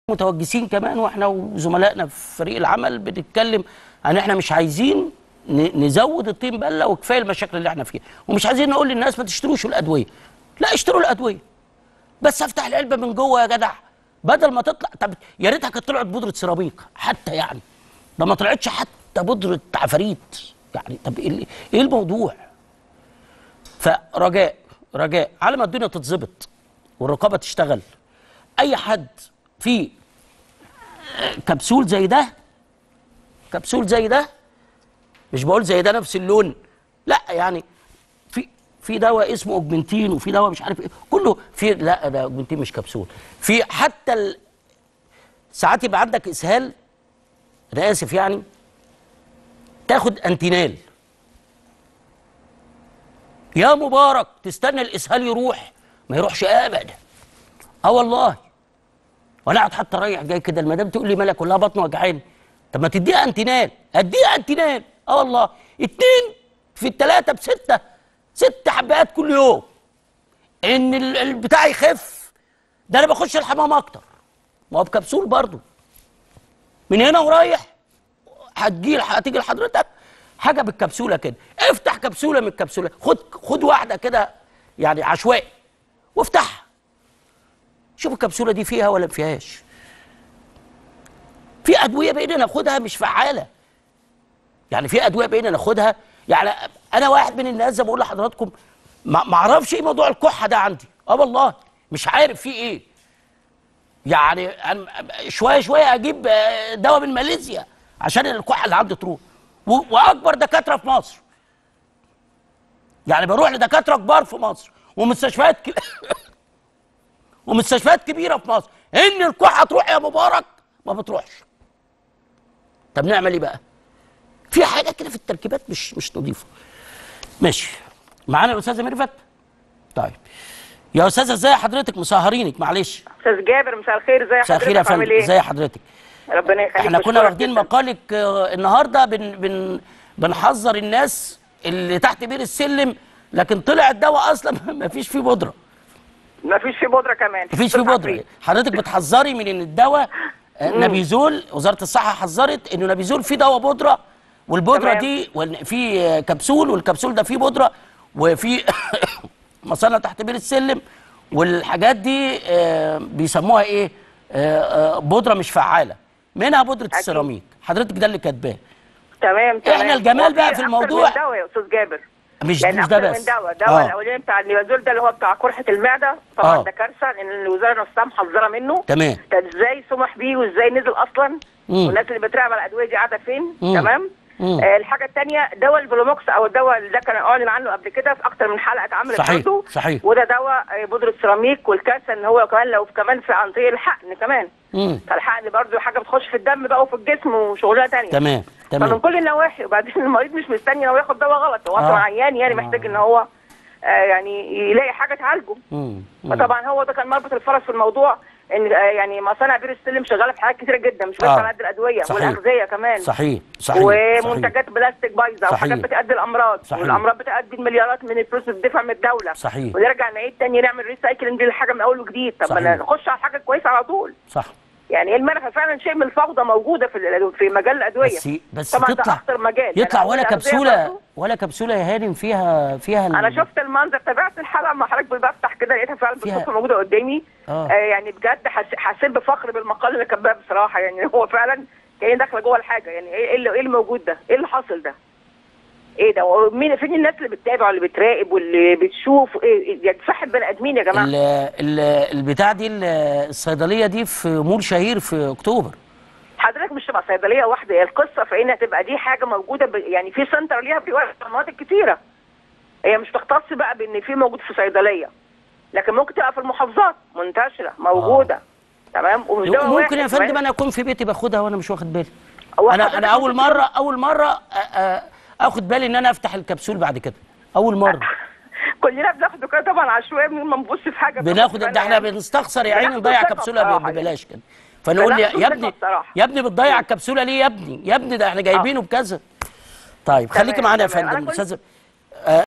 متوجسين كمان واحنا وزملائنا في فريق العمل بنتكلم عن احنا مش عايزين ن- نزود الطين بله وكفايه المشاكل اللي احنا فيها ومش عايزين نقول للناس ما تشتروش الادويه لا اشتروا الادويه بس افتح العلبه من جوه يا جدع بدل ما تطلع طب يا ريتها كانت طلعت بودره سيراميك حتى يعني ده ما طلعتش حتى بودره عفاريت يعني طب ايه اللي- ايه الموضوع فرجاء رجاء على ما الدنيا تتظبط والرقابه تشتغل اي حد في كبسول زي ده كبسول زي ده مش بقول زي ده نفس اللون لا يعني في في دواء اسمه اوجمنتين وفي دواء مش عارف ايه كله في لا ده اوجمنتين مش كبسول في حتى ال... ساعات يبقى عندك اسهال انا اسف يعني تاخد انتينال يا مبارك تستنى الاسهال يروح ما يروحش ابدا اه والله ولا اقعد حتى رايح جاي كده المدام تقول لي مالك كلها بطن وجعاني طب ما تديها انتينال اديها انتينال اه والله اتنين في التلاته بسته ست حبات كل يوم ان ال- البتاع يخف ده انا بخش الحمام اكتر ما هو بكبسول برضو من هنا ورايح هتجي هتيجي لحضرتك حاجه بالكبسوله كده افتح كبسوله من الكبسوله خد خد واحده كده يعني عشوائي وافتحها شوف الكبسوله دي فيها ولا ما فيهاش في ادويه بقينا ناخدها مش فعاله يعني في ادويه بقينا ناخدها يعني انا واحد من الناس زي ما بقول لحضراتكم ما ما اعرفش ايه موضوع الكحه ده عندي اه والله مش عارف فيه ايه يعني أنا شويه شويه اجيب آه، دواء من ماليزيا عشان الكحه اللي عندي تروح و- واكبر دكاتره في مصر يعني بروح لدكاتره كبار في مصر ومستشفيات ك... ومستشفيات كبيره في مصر ان الكحه تروح يا مبارك ما بتروحش طب نعمل ايه بقى في حاجه كده في التركيبات مش مش نظيفه ماشي معانا الاستاذه ميرفت طيب يا استاذه ازاي حضرتك مسهرينك معلش استاذ جابر مساء الخير ازي مساء الخير يا حضرتك عامل فندم ايه؟ ازي حضرتك ربنا يخليك احنا كنا بشكرك واخدين جداً. مقالك آه، النهارده بن بن بنحذر الناس اللي تحت بير السلم لكن طلع الدواء اصلا ما فيش فيه بودره ما فيش فيه بودره كمان ما فيش فيه بتطلع بودره حضرتك بتحذري من ان الدواء آه، نبيزول وزاره الصحه حذرت انه نبيزول فيه دواء بودره والبودره تمام. دي وال- في آه، كبسول والكبسول ده فيه بودره وفي مصانع تحت بير السلم والحاجات دي آه، بيسموها ايه آه، آه، بودره مش فعاله منها بودره السيراميك حضرتك ده اللي كاتباه تمام تمام إحنا الجمال بقى وفي في أكتر الموضوع- من دواء يا استاذ جابر مش يعني مش ده أكتر بس من دواء دواء آه. الاولاني بتاع النيازول ده اللي هو بتاع قرحه المعده طبعا آه. ده كارثه لان الوزاره نفسها محذره منه تمام طب ازاي سمح بيه وازاي نزل اصلا مم. والناس اللي بتراقب على الادويه دي قاعده فين مم. تمام مم. آه الحاجه الثانيه دواء البلوموكس او الدواء اللي ده كان اعلن عنه قبل كده في اكتر من حلقه اتعملت صحيح، برضه. صحيح. وده دواء آه، بودره سيراميك والكارثه ان هو كمان لو كمان في عن طريق الحقن كمان مم. فالحقن برضه حاجه بتخش في الدم بقى وفي الجسم وشغلانه ثانيه تمام فمن تمام كل النواحي وبعدين المريض مش مستني انه ياخد دواء غلط هو اصلا آه. عيان يعني محتاج ان هو آه يعني يلاقي حاجه تعالجه مم. مم. فطبعا هو ده كان مربط الفرس في الموضوع ان آه يعني مصانع بير السلم شغاله في حاجات كتيره جدا مش بس آه. على قد الادويه صحيح. والاغذيه كمان صحيح صحيح صحيح. ومنتجات بلاستيك بايظه صحيح. وحاجات بتؤدي الامراض صحيح. والامراض بتؤدي المليارات من الفلوس بتدفع من الدوله صحيح. ونرجع نعيد تاني نعمل ريسايكلينج للحاجه من اول وجديد طب ما صحيح. نخش على حاجه كويسه على طول صح يعني ايه المنع فعلا شيء من الفوضى موجوده في ال- في مجال الادويه بس بس طبعا ده تطلع اخطر مجال يطلع يعني ولا الأغذية كبسوله برضه. ولا كبسوله يا هانم فيها فيها ال- انا شفت المنظر تابعت الحلقه مع حضرتك بفتح كده لقيتها فعلا فيها- بالصدفه موجوده قدامي آه. آه يعني بجد حس- حسيت بفخر بالمقال اللي كتباه بصراحه يعني هو فعلا كأني داخله جوه الحاجه يعني ايه إيه اللي ايه اللي موجود ده؟ ايه اللي حاصل ده؟ ايه ده؟ ومين فين الناس اللي بتتابع واللي بتراقب واللي بتشوف ايه إيه- يعني صحه بني ادمين يا جماعه ال ال البتاع دي ال- الصيدليه دي في مول شهير في اكتوبر حضرتك مش تبقى صيدليه واحده هي القصه في انها تبقى دي حاجه موجوده ب... يعني في سنتر ليها في مناطق كتيره هي مش تختص بقى بان في موجود في صيدليه لكن ممكن تبقى في المحافظات منتشره موجوده تمام ومش دواء ممكن واحد يا فندم كمان. انا اكون في بيتي باخدها وانا مش واخد بالي هو انا حضرتك انا اول ممكن مره اول مره أ- أ- اخد بالي ان انا افتح الكبسول بعد كده اول مره كلنا بناخده كده طبعا عشوائي من ما نبص في حاجه بناخد بناخد ده احنا يعني. بنستخسر يا عيني بناخد نضيع ثقة كبسوله ب- بصراحة يعني. ببلاش كده فنقول لي بناخد يا ثقة ابني بصراحة. يا ابني بتضيع الكبسوله ليه يا ابني يا ابني ده احنا جايبينه بكذا طيب خليكي تمام، معانا يا تمام. أنا فندم كنت- استاذ